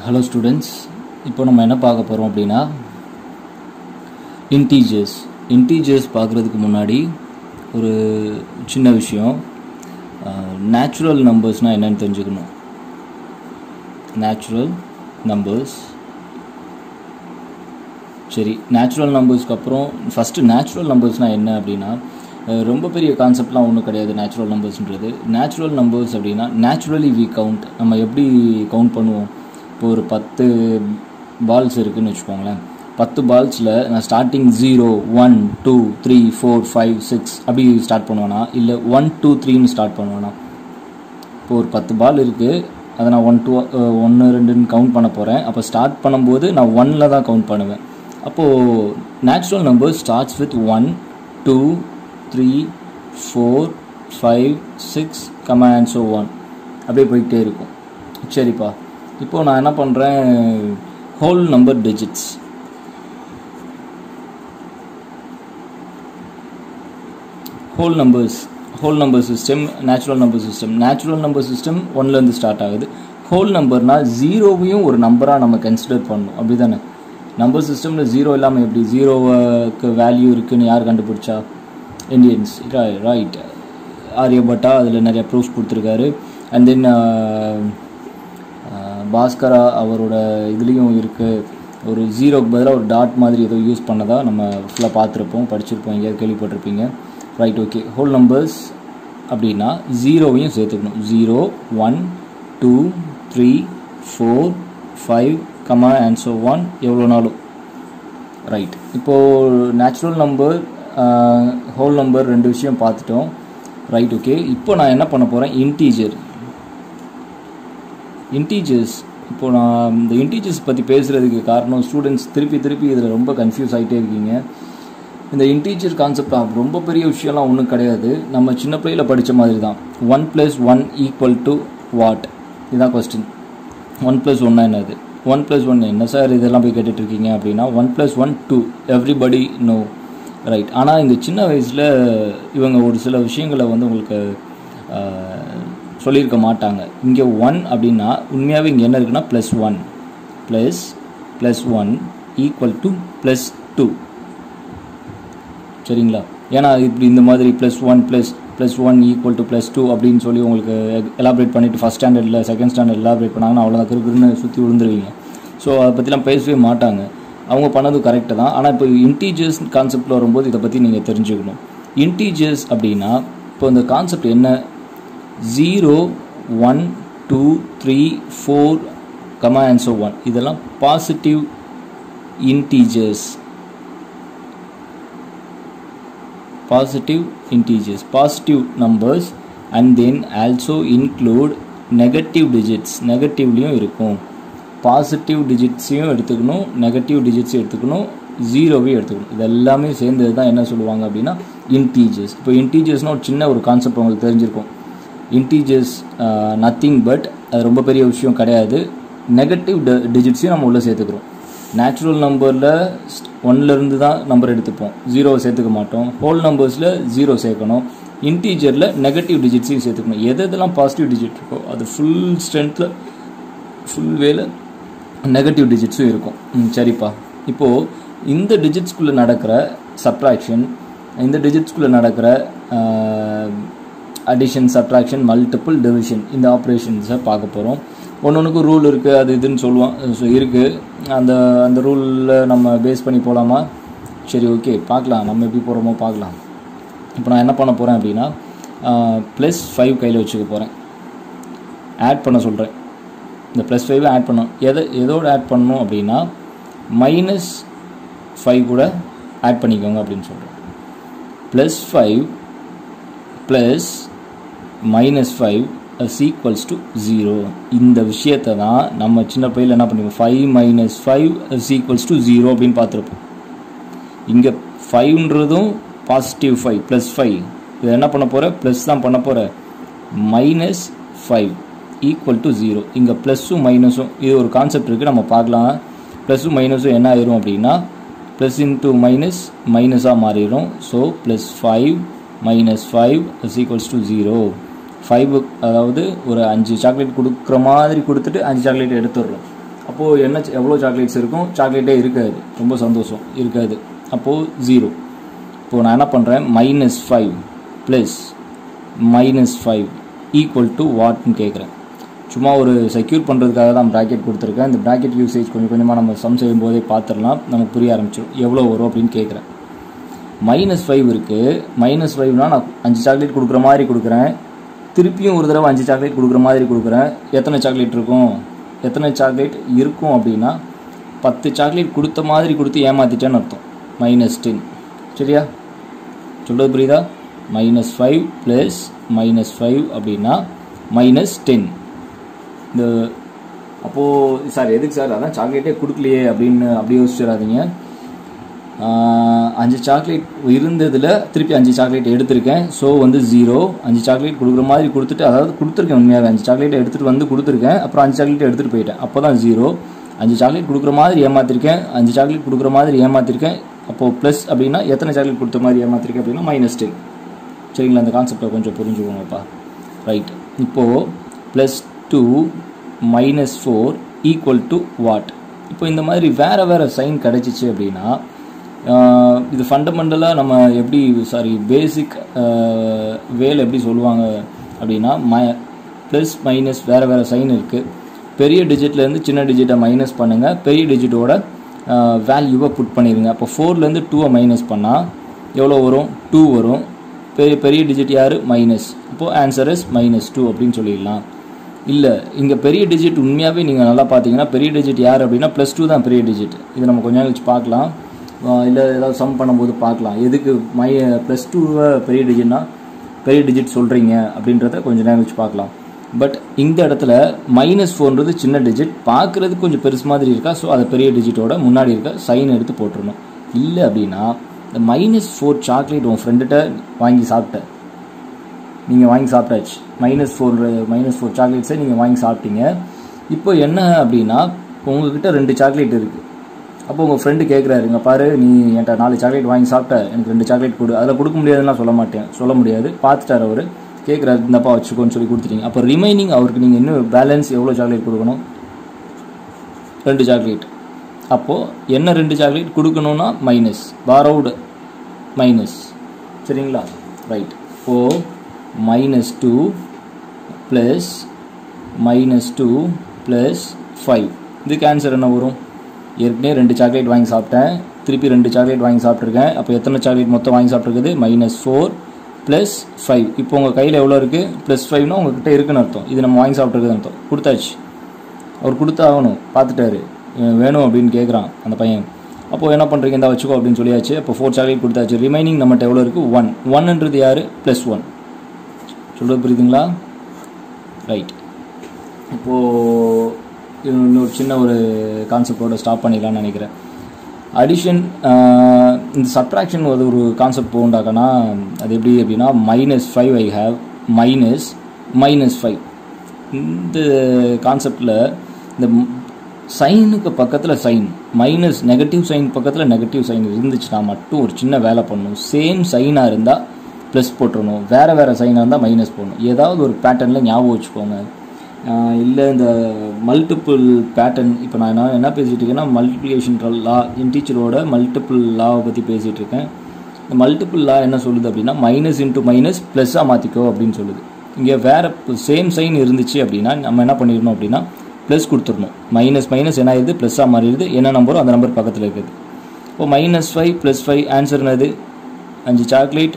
hello students இப்போ நம்ம என்ன பார்க்க போகிறோம் அப்படின்னா இன்டீஜர்ஸ் இன்டீஜர்ஸ் பார்க்குறதுக்கு முன்னாடி ஒரு சின்ன விஷயம் நேச்சுரல் நம்பர்ஸ்னால் என்னன்னு தெரிஞ்சுக்கணும் நேச்சுரல் நம்பர்ஸ் சரி நேச்சுரல் நம்பர்ஸ்க்கு அப்புறம் ஃபஸ்ட்டு நேச்சுரல் நம்பர்ஸ்னால் என்ன அப்படின்னா அஹ் ரொம்ப பெரிய கான்செப்ட்லாம் ஒன்றும் கிடையாது நேச்சுரல் நம்பர்ஸ்ன்றது நேச்சுரல் நம்பர்ஸ் அப்படின்னா நேச்சுரலி வி கவுண்ட் நம்ம எப்படி கவுண்ட் பண்ணுவோம் இப்போ ஒரு பத்து பால்ஸ் இருக்குதுன்னு வச்சுக்கோங்களேன் பத்து பால்ஸில் நான் starting zero one two three four five six அப்படி ஸ்டார்ட் பண்ணுவேனா இல்லை ஒன் டூ த்ரீன்னு ஸ்டார்ட் பண்ணுவேனா இப்போ ஒரு பத்து பால் இருக்குது அதை நான் ஒன் டூ ஒன்று ரெண்டுன்னு கவுண்ட் பண்ண போகிறேன் அப்போ ஸ்டார்ட் பண்ணும்போது நான் ஒன்னில் தான் கவுண்ட் பண்ணுவேன் அப்போது natural number starts with one two three four five six comma and so on அப்படியே போயிட்டே இருக்கும் சரிப்பா இப்போது நான் என்ன பண்ணுறேன் whole number digits whole numbers whole number system natural number system natural number system ஒன்லேருந்து ஸ்டார்ட் ஆகுது ஹோல் நம்பர்னால் ஜீரோவையும் ஒரு நம்பராக நம்ம கன்சிடர் பண்ணணும் அப்படி தானே நம்பர் சிஸ்டமில் ஜீரோ இல்லாமல் எப்படி ஜீரோவுக்கு வேல்யூ இருக்குன்னு யார் கண்டுபிடிச்சா இந்தியன்ஸ் ரைட் ஆரியபட்டா அதில் நிறைய ப்ரூஃப்ஸ் கொடுத்துருக்காரு அண்ட் தென் பாஸ்கரா அவரோட இதுலேயும் இருக்குது ஒரு ஜீரோக்கு பதிலாக ஒரு டாட் மாதிரி ஏதோ யூஸ் பண்ணதாக நம்ம ஃபுல்லாக பார்த்துருப்போம் படிச்சிருப்போம் எங்கேயாவது கேள்விப்பட்டிருப்பீங்க ரைட் ஓகே ஹோல் நம்பர்ஸ் அப்படின்னா ஜீரோவையும் சேர்த்துக்கணும் zero one two three four five comma and so on எவ்வளோ நாளும் ரைட் இப்போது நேச்சுரல் நம்பர் ஹோல் நம்பர் ரெண்டு விஷயம் பார்த்துட்டோம் ரைட் ஓகே இப்போ நான் என்ன பண்ண போகிறேன் இன்டீஜர் இன்டீஜர்ஸ் இப்போ நான் இந்த இன்டீஜர்ஸ் பற்றி பேசுகிறதுக்கு காரணம் ஸ்டூடெண்ட்ஸ் திருப்பி திருப்பி இதில் ரொம்ப கன்ஃபியூஸ் ஆகிட்டே இருக்கீங்க இந்த இன்டீஜர் கான்செப்ட் ரொம்ப பெரிய விஷயம்லாம் ஒன்றும் கிடையாது நம்ம சின்ன பிள்ளையில் படித்த மாதிரி தான் one plus one equal to what இதுதான் கொஸ்டின் ஒன் ப்ளஸ் ஒன்னா என்னது ஒன் ப்ளஸ் ஒன் என்ன சார் இதெல்லாம் போய் கேட்டுட்ருக்கீங்க அப்படின்னா one plus one two everybody know right ஆனால் இந்த சின்ன வயசில் இவங்க ஒரு சில விஷயங்களை வந்து உங்களுக்கு சொல்லியிருக்க மாட்டாங்க இங்கே ஒன் அப்படின்னா உண்மையாகவே இங்கே என்ன இருக்குன்னா plus one plus plus one equal to plus two சரிங்களா ஏன்னா இப்படி இந்த மாதிரி plus one plus plus one equal to plus two அப்படின்னு சொல்லி உங்களுக்கு எலாபரேட் பண்ணிவிட்டு ஃபஸ்ட் ஸ்டாண்டர்டில் செகண்ட் ஸ்டாண்டர்ட் எலாபரேட் பண்ணாங்கன்னா அவ்வளோதான் கிருக்குன்னு சுற்றி விழுந்துருவீங்க ஸோ அதை பற்றிலாம் பேசவே மாட்டாங்க அவங்க பண்ணது கரெக்டு தான் ஆனால் இப்போ இன்டீஜர்ஸ் கான்செப்டில் வரும்போது இதை பற்றி நீங்கள் தெரிஞ்சுக்கணும் இன்டீஜர்ஸ் அப்படின்னா இப்போ இந்த கான்செப்ட் என்ன zero one two three four comma and so one இதெல்லாம் positive integers positive integers positive numbers and then also include negative digits நெகட்டிவ்லேயும் இருக்கும் பாசிட்டிவ் டிஜிட்ஸையும் எடுத்துக்கணும் நெகட்டிவ் டிஜிட்ஸையும் எடுத்துக்கணும் ஜீரோவையும் எடுத்துக்கணும் இது எல்லாமே சேர்ந்தது தான் என்ன சொல்லுவாங்க அப்படின்னா இன்டீஜர்ஸ் இப்போ இன்டீஜர்ஸ்னால் ஒரு சின்ன ஒரு கான்செப்ட் உங்களுக்கு தெரிஞ்சிருக்கும் இன்டீஜர்ஸ் நத்திங் பட் அது ரொம்ப பெரிய விஷயம் கிடையாது நெகட்டிவ் டிஜிட்ஸையும் நம்ம உள்ளே சேர்த்துக்கிறோம் நேச்சுரல் நம்பரில் ஒன்லேருந்து தான் நம்பர் எடுத்துப்போம் ஜீரோவை சேர்த்துக்க மாட்டோம் ஹோல் நம்பர்ஸில் ஜீரோ சேர்க்கணும் இன்டீஜரில் நெகட்டிவ் டிஜிட்ஸையும் சேர்த்துக்கணும் எது எதெல்லாம் பாசிட்டிவ் டிஜிட் இருக்கோ அது ஃபுல் ஸ்ட்ரென்த்தில் ஃபுல் வேல நெகட்டிவ் டிஜிட்ஸும் இருக்கும் ம் சரிப்பா இப்போது இந்த டிஜிட்ஸ்குள்ளே நடக்கிற சப்ராக்ஷன் இந்த டிஜிட்ஸ்குள்ளே நடக்கிற அடிஷன் சப்ராக்ஷன் மல்டிபிள் டிவிஷன் இந்த ஆப்ரேஷன்ஸை பார்க்க போகிறோம் ஒன்று ஒன்றுக்கு ரூல் இருக்குது அது இதுன்னு சொல்லுவான் ஸோ இருக்குது அந்த அந்த ரூலில் நம்ம பேஸ் பண்ணி போகலாமா சரி ஓகே பார்க்கலாம் நம்ம எப்படி போகிறோமோ பார்க்கலாம் இப்போ நான் என்ன பண்ண போகிறேன் அப்படின்னா ப்ளஸ் ஃபைவ் கையில் வச்சுக்க போகிறேன் ஆட் பண்ண சொல்கிறேன் இந்த ப்ளஸ் ஃபைவ் ஆட் பண்ணணும் எதை எதோடு ஆட் பண்ணணும் அப்படின்னா மைனஸ் ஃபைவ் கூட ஆட் பண்ணிக்கோங்க அப்படின்னு சொல்கிறேன் plus five plus minus five is equals to zero இந்த விஷயத்தை தான் நம்ம சின்ன பிள்ளையில் என்ன பண்ணிப்போம் five minus five is equals to zero அப்படின்னு பார்த்துருப்போம் இங்கே ஃபைவ்ன்றதும் பாசிட்டிவ் ஃபைவ் ப்ளஸ் ஃபைவ் இதை என்ன பண்ண போகிற ப்ளஸ் தான் பண்ண போகிற minus five equal to zero இங்கே ப்ளஸ்ஸும் மைனஸும் இது ஒரு கான்செப்ட் இருக்குது நம்ம பார்க்கலாம் ப்ளஸ்ஸும் மைனஸும் என்ன ஆயிரும் அப்படின்னா ப்ளஸ் இன்ட்டு மைனஸ் மைனஸாக மாறிடும் so plus five minus five is equals to zero five அதாவது ஒரு அஞ்சு சாக்லேட் கொடுக்குற மாதிரி கொடுத்துட்டு அஞ்சு சாக்லேட் எடுத்துடுறோம் அப்போது என்ன எவ்வளோ சாக்லேட்ஸ் இருக்கும் சாக்லேட்டே இருக்காது ரொம்ப சந்தோஷம் இருக்காது அப்போது ஜீரோ இப்போது நான் என்ன பண்ணுறேன் minus five plus minus five equal to வாட்னு கேட்குறேன் சும்மா ஒரு செக்யூர் பண்ணுறதுக்காக தான் ப்ராக்கெட் கொடுத்துருக்கேன் இந்த ப்ராக்கெட் யூசேஜ் கொஞ்சம் கொஞ்சமாக நம்ம சம் செய்யும் போதே பார்த்துடலாம் நமக்கு புரிய ஆரம்பிச்சிடும் எவ்வளோ வரும் அப்படின்னு கேட்குறேன் மைனஸ் ஃபைவ் இருக்குது மைனஸ் ஃபைவ்னா நான் அஞ்சு சாக்லேட் கொடுக்குற மாதிரி கொடுக்குறேன் திருப்பியும் ஒரு தடவை அஞ்சு சாக்லேட் கொடுக்குற மாதிரி கொடுக்குறேன் எத்தனை சாக்லேட் இருக்கும் எத்தனை சாக்லேட் இருக்கும் அப்படின்னா பத்து சாக்லேட் கொடுத்த மாதிரி கொடுத்து ஏமாத்திட்டேன்னு அர்த்தம் மைனஸ் டென் சரியா சொல்கிறது புரியுதா minus five plus minus five அப்படின்னா மைனஸ் டென் இந்த அப்போது சார் எதுக்கு சார் அதான் சாக்லேட்டே கொடுக்கலையே அப்படின்னு அப்படியே யோசிச்சிடாதீங்க அஞ்சு சாக்லேட் இருந்ததில் திருப்பி அஞ்சு சாக்லேட் எடுத்திருக்கேன் ஸோ வந்து ஜீரோ அஞ்சு சாக்லேட் கொடுக்குற மாதிரி கொடுத்துட்டு அதாவது கொடுத்துருக்கேன் உண்மையாகவே அஞ்சு சாக்லேட் எடுத்துகிட்டு வந்து கொடுத்துருக்கேன் அப்புறம் அஞ்சு சாக்லேட் எடுத்துகிட்டு போயிட்டேன் அப்போ தான் ஜீரோ அஞ்சு சாக்லேட் கொடுக்குற மாதிரி ஏமாத்திருக்கேன் அஞ்சு சாக்லேட் கொடுக்குற மாதிரி ஏமாத்திருக்கேன் அப்போது ப்ளஸ் அப்படின்னா எத்தனை சாக்லேட் கொடுத்த மாதிரி ஏமாத்திருக்கேன் அப்படின்னா மைனஸ் டென் சரிங்களா அந்த கான்செப்டை கொஞ்சம் புரிஞ்சுக்கோங்கப்பா ரைட் இப்போது plus two minus four equal to what இப்போ இந்த மாதிரி வேறு வேறு சைன் கிடச்சிச்சு அப்படின்னா இது ஃபண்டமெண்டலாக நம்ம எப்படி சாரி பேசிக் வேல் எப்படி சொல்லுவாங்க அப்படின்னா ம ப்ளஸ் மைனஸ் வேறு வேறு சைன் இருக்குது பெரிய டிஜிட்லேருந்து சின்ன டிஜிட்டை மைனஸ் பண்ணுங்கள் பெரிய டிஜிட்டோட வேல்யூவை புட் பண்ணிடுங்க அப்போ ஃபோர்லேருந்து டூவை மைனஸ் பண்ணால் எவ்வளோ வரும் டூ வரும் பெரிய பெரிய டிஜிட் யார் மைனஸ் இப்போது ஆன்சர் இஸ் மைனஸ் டூ அப்படின்னு சொல்லிடலாம் இல்லை இங்கே பெரிய டிஜிட் உண்மையாகவே நீங்கள் நல்லா பார்த்தீங்கன்னா பெரிய டிஜிட் யார் அப்படின்னா ப்ளஸ் டூ தான் பெரிய டிஜிட் இதை நம்ம கொஞ்சம் நாள் வச்சு பார்க்கலாம் இல்லை ஏதாவது சம் பண்ணும்போது பார்க்கலாம் எதுக்கு மை ப்ளஸ் டூவை பெரிய டிஜிட்னா பெரிய டிஜிட் சொல்கிறீங்க அப்படின்றத கொஞ்சம் நேரம் வச்சு பார்க்கலாம் பட் இந்த இடத்துல மைனஸ் ஃபோர்ன்றது சின்ன டிஜிட் பார்க்குறதுக்கு கொஞ்சம் பெருசு மாதிரி இருக்கா ஸோ அதை பெரிய டிஜிட்டோட முன்னாடி இருக்க சைன் எடுத்து போட்டுருணும் இல்லை அப்படின்னா இந்த மைனஸ் ஃபோர் சாக்லேட் உன் ஃப்ரெண்டுகிட்ட வாங்கி சாப்பிட்ட நீங்கள் வாங்கி சாப்பிட்டாச்சு மைனஸ் ஃபோர் மைனஸ் ஃபோர் சாக்லேட்ஸை நீங்கள் வாங்கி சாப்பிட்டீங்க இப்போ என்ன அப்படின்னா உங்ககிட்ட ரெண்டு சாக்லேட் இருக்குது அப்போ உங்கள் ஃப்ரெண்டு கேட்குறாருங்க பாரு நீ என்கிட்ட நாலு சாக்லேட் வாங்கி சாப்பிட்ட எனக்கு ரெண்டு சாக்லேட் கொடு அதில் கொடுக்க முடியாதுன்னா சொல்ல மாட்டேன் சொல்ல முடியாது பார்த்துட்டார் அவர் கேட்குறாரு இந்தப்பா வச்சுக்கோன்னு சொல்லி கொடுத்துட்டீங்க அப்போ ரிமைனிங் அவருக்கு நீங்கள் இன்னும் பேலன்ஸ் எவ்வளோ சாக்லேட் கொடுக்கணும் ரெண்டு சாக்லேட் அப்போது என்ன ரெண்டு சாக்லேட் கொடுக்கணும்னா மைனஸ் பாரோடு மைனஸ் சரிங்களா right oh minus two plus minus two plus five இதுக்கு ஆன்சர் என்ன வரும் ஏற்கனவே ரெண்டு சாக்லேட் வாங்கி சாப்பிட்டேன் திருப்பி ரெண்டு சாக்லேட் வாங்கி சாப்பிட்ருக்கேன் அப்போ எத்தனை சாக்லேட் மொத்தம் வாங்கி சாப்பிட்ருக்குது மைனஸ் ஃபோர் ப்ளஸ் ஃபைவ் இப்போ உங்கள் கையில் எவ்வளோ இருக்குது ப்ளஸ் ஃபைவ்னா உங்ககிட்ட இருக்குன்னு அர்த்தம் இது நம்ம வாங்கி சாப்பிட்ருக்குதுன்னு அர்த்தம் கொடுத்தாச்சு அவர் கொடுத்தாகணும் பார்த்துட்டாரு வேணும் அப்படின்னு கேட்குறான் அந்த பையன் அப்போது என்ன பண்ணுறீங்க இந்த வச்சுக்கோ அப்படின்னு சொல்லியாச்சு அப்போ ஃபோர் சாக்லேட் கொடுத்தாச்சு ரிமைனிங் நம்மகிட்ட எவ்வளோ இருக்குது ஒன் ஒன்ன்றது யார் ப்ளஸ் ஒன் சொல்கிறது புரியுதுங்களா ரைட் இப்போது இன்னொரு சின்ன ஒரு கான்செப்டோட ஸ்டாப் பண்ணிடலாம்னு நினைக்கிறேன் அடிஷன் இந்த சப்ட்ராக்ஷன் அது ஒரு கான்செப்ட் போகுண்டாக்கனா அது எப்படி அப்படின்னா minus five I have minus minus five இந்த கான்செப்டில் இந்த சைனுக்கு பக்கத்தில் சைன் மைனஸ் நெகட்டிவ் சைன் பக்கத்தில் நெகட்டிவ் சைன் இருந்துச்சுன்னா மட்டும் ஒரு சின்ன வேலை பண்ணணும் சேம் சைனாக இருந்தால் ப்ளஸ் போட்டுறணும் வேறு வேறு சைனாக இருந்தால் மைனஸ் போடணும் ஏதாவது ஒரு பேட்டர்னில் ஞாபகம் வச்சுக்கோங்க இல்லை இந்த மல்டிப்புள் பேட்டர்ன் இப்போ நான் என்ன என்ன பேசிகிட்டு இருக்கேன்னா மல்டிப்ளிகேஷன் லா என் டீச்சரோட மல்டிப்புள் லாவை பற்றி பேசிகிட்டு இருக்கேன் இந்த மல்டிப்புள் லா என்ன சொல்லுது அப்படின்னா மைனஸ் இன்ட்டு மைனஸ் ப்ளஸ்ஸாக மாற்றிக்கோ அப்படின்னு சொல்லுது இங்கே வேறு சேம் சைன் இருந்துச்சு அப்படின்னா நம்ம என்ன பண்ணிடணும் அப்படின்னா ப்ளஸ் கொடுத்துடணும் மைனஸ் மைனஸ் என்ன ஆயிடுது ப்ளஸ்ஸாக மாறிடுது என்ன நம்பரோ அந்த நம்பர் பக்கத்தில் இருக்குது இப்போ minus five plus five answer என்னது அஞ்சு சாக்லேட்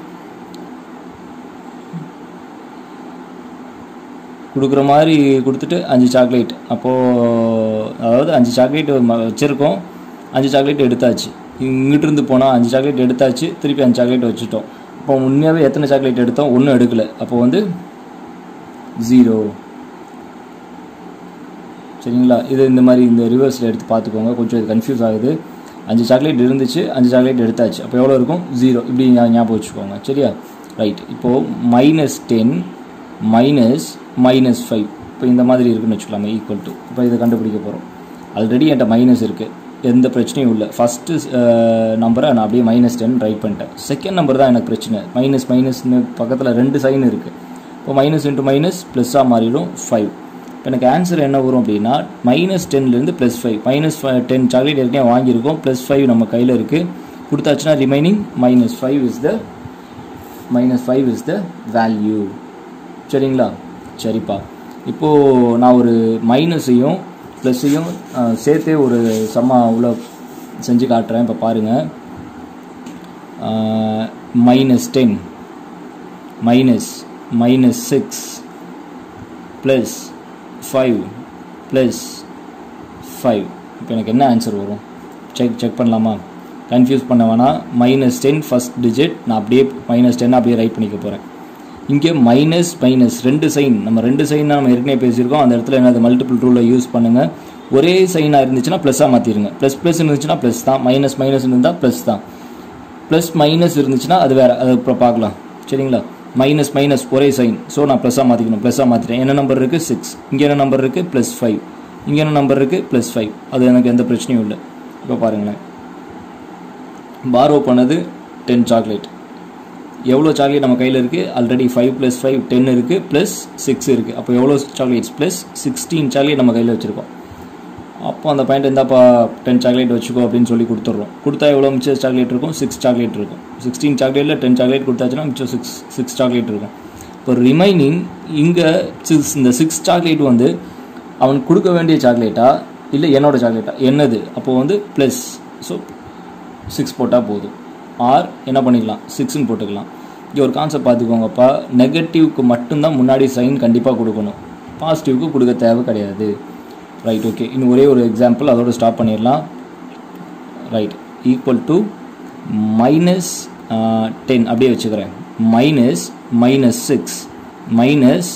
கொடுக்குற மாதிரி கொடுத்துட்டு அஞ்சு சாக்லேட் அப்போது அதாவது அஞ்சு சாக்லேட் வச்சுருக்கோம் அஞ்சு சாக்லேட் எடுத்தாச்சு இங்கிட்டிருந்து போனால் அஞ்சு சாக்லேட் எடுத்தாச்சு திருப்பி அஞ்சு சாக்லேட் வச்சுட்டோம் இப்போ உண்மையாகவே எத்தனை சாக்லேட் எடுத்தோம் ஒன்றும் எடுக்கலை அப்போ வந்து ஜீரோ சரிங்களா இது இந்த மாதிரி இந்த ரிவர்ஸில் எடுத்து பார்த்துக்கோங்க கொஞ்சம் இது கன்ஃபியூஸ் ஆகுது அஞ்சு சாக்லேட் இருந்துச்சு அஞ்சு சாக்லேட் எடுத்தாச்சு அப்போ எவ்வளோ இருக்கும் ஜீரோ இப்படி ஞாபகம் வச்சுக்கோங்க சரியா ரைட் இப்போது minus ten minus minus five இப்போ இந்த மாதிரி இருக்குன்னு வச்சுக்கலாமே ஈக்குவல் டு இப்போ இதை கண்டுபிடிக்க போகிறோம் ஆல்ரெடி என்கிட்ட மைனஸ் இருக்குது எந்த பிரச்சனையும் இல்லை ஃபஸ்ட்டு நம்பரை நான் அப்படியே மைனஸ் டென் ரைட் பண்ணிட்டேன் செகண்ட் நம்பர் தான் எனக்கு பிரச்சனை மைனஸ் மைனஸ்னு பக்கத்தில் ரெண்டு சைன் இருக்குது இப்போ மைனஸ் இன்ட்டு மைனஸ் ப்ளஸ்ஸாக மாறிடும் ஃபைவ் இப்போ எனக்கு ஆன்சர் என்ன வரும் அப்படின்னா மைனஸ் டென்லேருந்து plus five minus ten chocolate ஏற்கனவே வாங்கியிருக்கோம் ப்ளஸ் ஃபைவ் நம்ம கையில் இருக்குது கொடுத்தாச்சுன்னா remaining minus five is the minus five is the value சரிங்களா சரிப்பா இப்போது நான் ஒரு மைனஸையும் ப்ளஸ்ஸையும் சேர்த்தே ஒரு சம்மா உள்ள செஞ்சு காட்டுறேன் இப்போ பாருங்கள் minus ten minus minus six plus five plus five இப்போ எனக்கு என்ன ஆன்சர் வரும் செக் செக் பண்ணலாமா கன்ஃபியூஸ் பண்ண வேணாம் மைனஸ் டென் ஃபஸ்ட் டிஜிட் நான் அப்படியே மைனஸ் டென் அப்படியே ரைட் பண்ணிக்க போகிறேன் இங்கே மைனஸ் மைனஸ் ரெண்டு சைன் நம்ம ரெண்டு சைன் நம்ம ஏற்கனவே பேசியிருக்கோம் அந்த இடத்துல என்னது மல்டிபிள் ரூலை யூஸ் பண்ணுங்கள் ஒரே சைனாக இருந்துச்சுன்னா ப்ளஸ்ஸாக மாற்றிடுங்க ப்ளஸ் ப்ளஸ் இருந்துச்சுன்னா ப்ளஸ் தான் மைனஸ் மைனஸ் இருந்தால் ப்ளஸ் தான் ப்ளஸ் மைனஸ் இருந்துச்சுன்னா அது வேறு அது அப்புறம் பார்க்கலாம் சரிங்களா மைனஸ் மைனஸ் ஒரே சைன் ஸோ நான் ப்ளஸ்ஸாக மாற்றிக்கணும் ப்ளஸ்ஸாக மாற்றிட்டேன் என்ன நம்பர் இருக்குது சிக்ஸ் இங்கே என்ன நம்பர் இருக்குது ப்ளஸ் ஃபைவ் இங்கே என்ன நம்பர் இருக்குது ப்ளஸ் ஃபைவ் அது எனக்கு எந்த பிரச்சனையும் இல்லை இப்போ பாருங்களேன் பாரோ பண்ணது டென் சாக்லேட் எவ்வளோ சாக்லேட் நம்ம கையில் இருக்குது already five plus five ten இருக்குது ப்ளஸ் சிக்ஸ் இருக்குது அப்போ எவ்வளோ சாக்லேட்ஸ் ப்ளஸ் சிக்ஸ்டீன் சாக்லேட் நம்ம கையில் வச்சுருக்கோம் அப்போ அந்த பாயிண்ட் இருந்தாப்பா டென் சாக்லேட் வச்சுக்கோ அப்படின்னு சொல்லி கொடுத்துட்றோம் கொடுத்தா எவ்வளோ மிச்சம் சாக்லேட் இருக்கும் சிக்ஸ் சாக்லேட் இருக்கும் சிக்ஸ்டீன் சாக்லேட்டில் டென் சாக்லேட் கொடுத்தாச்சுன்னா மிச்சம் சிக்ஸ் சிக்ஸ் சாக்லேட் இருக்கும் இப்போ ரிமைனிங் இங்கே சிக்ஸ் இந்த சிக்ஸ் சாக்லேட் வந்து அவனுக்கு கொடுக்க வேண்டிய சாக்லேட்டா இல்லை என்னோட சாக்லேட்டா என்னது அப்போது வந்து ப்ளஸ் ஸோ சிக்ஸ் போட்டால் போதும் ஆர் என்ன பண்ணிக்கலாம் சிக்ஸ்னு போட்டுக்கலாம் இங்கே ஒரு கான்செப்ட் பார்த்துக்கோங்கப்பா நெகட்டிவ்க்கு மட்டும்தான் முன்னாடி சைன் கண்டிப்பாக கொடுக்கணும் பாசிட்டிவ்க்கு கொடுக்க தேவை கிடையாது ரைட் ஓகே இன்னும் ஒரே ஒரு எக்ஸாம்பிள் அதோட ஸ்டாப் பண்ணிடலாம் right equal to minus ten அப்படியே வச்சுக்கிறேன் minus minus six minus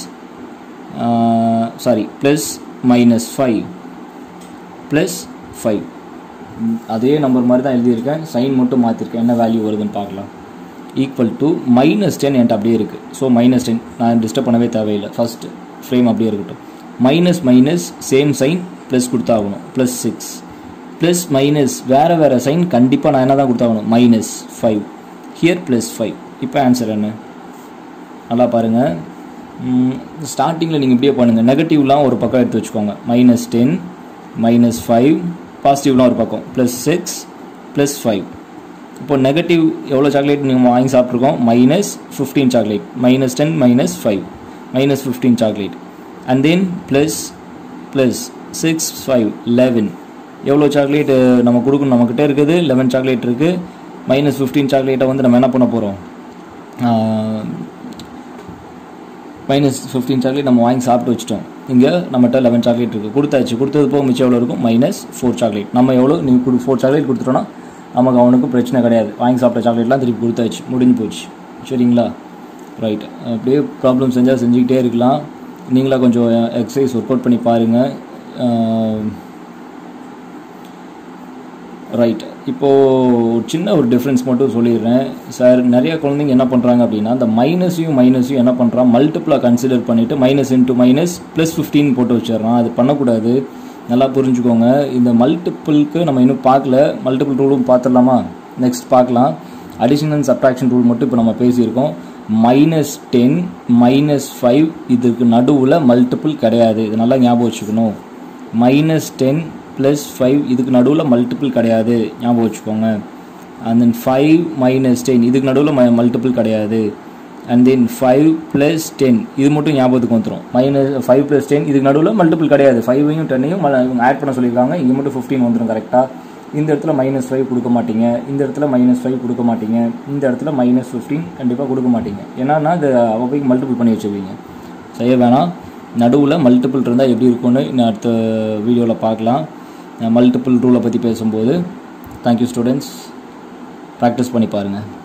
sorry plus minus five plus five அதே நம்பர் மாதிரி தான் எழுதியிருக்கேன் சைன் மட்டும் மாற்றிருக்கேன் என்ன வேல்யூ வருதுன்னு பார்க்கலாம் ஈக்குவல் டு மைனஸ் டென் என்கிட்ட அப்படியே இருக்குது ஸோ மைனஸ் டென் நான் டிஸ்டர்ப் பண்ணவே தேவையில்லை ஃபஸ்ட்டு ஃப்ரேம் அப்படியே இருக்கட்டும் minus minus same sign plus கொடுத்தாகணும் ப்ளஸ் சிக்ஸ் ப்ளஸ் மைனஸ் வேறு வேறு சைன் கண்டிப்பாக நான் என்ன தான் கொடுத்தாகணும் minus five here plus five இப்போ ஆன்சர் என்ன நல்லா பாருங்கள் ஸ்டார்டிங்கில் நீங்கள் இப்படியே பண்ணுங்கள் நெகட்டிவ்லாம் ஒரு பக்கம் எடுத்து வச்சுக்கோங்க மைனஸ் டென் மைனஸ் ஃபைவ் பாசிட்டிவ்லாம் ஒரு பக்கம் ப்ளஸ் சிக்ஸ் ப்ளஸ் ஃபைவ் இப்போ நெகட்டிவ் எவ்வளோ சாக்லேட் நீங்கள் வாங்கி சாப்பிட்ருக்கோம் minus fifteen chocolate minus ten minus five minus fifteen chocolate and then plus plus six five eleven எவ்வளோ சாக்லேட் நம்ம கொடுக்கணும் நம்மக்கிட்ட இருக்குது லெவன் சாக்லேட் இருக்குது மைனஸ் ஃபிஃப்டீன் சாக்லேட்டை வந்து நம்ம என்ன பண்ண போகிறோம் மைனஸ் ஃபிஃப்டீன் சாக்லேட் நம்ம வாங்கி சாப்பிட்டு வச்சிட்டோம் இங்கே நம்மகிட்ட லெவன் சாக்லேட் இருக்குது கொடுத்தாச்சு கொடுத்தது போக மிச்சம் எவ்வளோ இருக்கும் மைனஸ் ஃபோர் சாக்லேட் நம்ம எவ்வளோ நீ கொடு ஃபோர் சாக்லேட் கொடுத்துட்டோன்னா நமக்கு அவனுக்கும் பிரச்சனை கிடையாது வாங்கி சாப்பிட்ட சாக்லேட்லாம் திருப்பி கொடுத்தாச்சு முடிஞ்சு போச்சு சரிங்களா ரைட் அப்படியே ப்ராப்ளம் செஞ்சால் செஞ்சுக்கிட்டே இருக்கலாம் நீங்களாக கொஞ்சம் எக்ஸசைஸ் ஒர்க் அவுட் பண்ணி பாருங்கள் ரைட் இப்போது ஒரு சின்ன ஒரு டிஃப்ரென்ஸ் மட்டும் சொல்லிடுறேன் சார் நிறைய குழந்தைங்க என்ன பண்ணுறாங்க அப்படின்னா அந்த மைனஸையும் மைனஸையும் என்ன பண்ணுறான் மல்டிப்ளாக கன்சிடர் பண்ணிவிட்டு minus into minus plus fifteen போட்டு வச்சிடறான் அது பண்ணக்கூடாது நல்லா புரிஞ்சுக்கோங்க இந்த மல்டிப்புளுக்கு நம்ம இன்னும் பார்க்கல மல்டிபிள் ரூலும் பார்த்துடலாமா நெக்ஸ்ட் பார்க்கலாம் அடிஷன் அண்ட் சப்ட்ராக்ஷன் ரூல் மட்டும் இப்போ நம்ம பேசியிருக்கோம் மைனஸ் டென் மைனஸ் ஃபைவ் இதுக்கு நடுவில் மல்டிபிள் கிடையாது இது நல்லா ஞாபகம் வச்சுக்கணும் மைனஸ் டென் ப்ளஸ் ஃபைவ் இதுக்கு நடுவில் மல்டிபிள் கிடையாது ஞாபகம் வச்சுக்கோங்க and then five minus ten இதுக்கு நடுவில் ம மல்டிபிள் கிடையாது and then five plus ten இது மட்டும் ஞாபகத்துக்கு வந்துடும் மைனஸ் ஃபைவ் ப்ளஸ் டென் இதுக்கு நடுவில் மல்டிபிள் கிடையாது ஃபைவையும் டென்னையும் இவங்க ஆட் பண்ண சொல்லியிருக்காங்க இங்கே மட்டும் ஃபிஃப்டீன் வந்துடும் கரெக்டாக இந்த இடத்துல மைனஸ் ஃபைவ் கொடுக்க மாட்டீங்க இந்த இடத்துல மைனஸ் ஃபைவ் கொடுக்க மாட்டீங்க இந்த இடத்துல மைனஸ் ஃபிஃப்டீன் கண்டிப்பாக கொடுக்க மாட்டீங்க ஏன்னா இது போய் மல்டிபிள் பண்ணி வச்சுருவீங்க செய்ய வேணாம் நடுவில் மல்டிபிள் இருந்தால் எப்படி இருக்கும்னு இன்னும் அடுத்த வீடியோவில் பார்க்கலாம் மல்டிபிள் ரூலை பற்றி பேசும்போது தேங்க்யூ ஸ்டூடெண்ட்ஸ் ப்ராக்டிஸ் பண்ணி பாருங்கள்